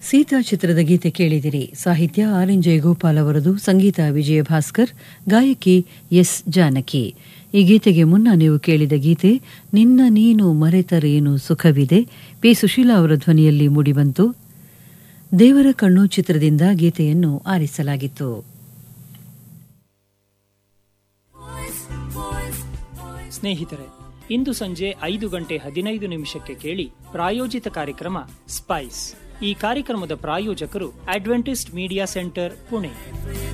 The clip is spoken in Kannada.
ಸೀತಾ ಚಿತ್ರದ ಗೀತೆ ಕೇಳಿದಿರಿ ಸಾಹಿತ್ಯ ಆರ್ ಎನ್ ಜಯಗೋಪಾಲ್ ಅವರದು ಸಂಗೀತ ವಿಜಯ ಭಾಸ್ಕರ್ ಗಾಯಕಿ ಎಸ್ ಜಾನಕಿ ಈ ಗೀತೆಗೆ ಮುನ್ನ ನೀವು ಕೇಳಿದ ಗೀತೆ ನಿನ್ನ ನೀನು ಮರೆತರೇನು ಸುಖವಿದೆ ಪಿ ಸುಶೀಲಾ ಅವರ ಧ್ವನಿಯಲ್ಲಿ ಮೂಡಿಬಂತು ದೇವರ ಕಣ್ಣು ಚಿತ್ರದಿಂದ ಗೀತೆಯನ್ನು ಆರಿಸಲಾಗಿತ್ತು ಸ್ನೇಹಿತರೆ ಇಂದು ಸಂಜೆ ಐದು ಗಂಟೆ ಹದಿನೈದು ನಿಮಿಷಕ್ಕೆ ಕೇಳಿ ಪ್ರಾಯೋಜಿತ ಕಾರ್ಯಕ್ರಮ ಸ್ಪೈಸ್ ಈ ಕಾರ್ಯಕ್ರಮದ ಪ್ರಾಯೋಜಕರು ಅಡ್ವೆಂಟಿಸ್ಟ್ ಮೀಡಿಯಾ ಸೆಂಟರ್ ಪುಣೆ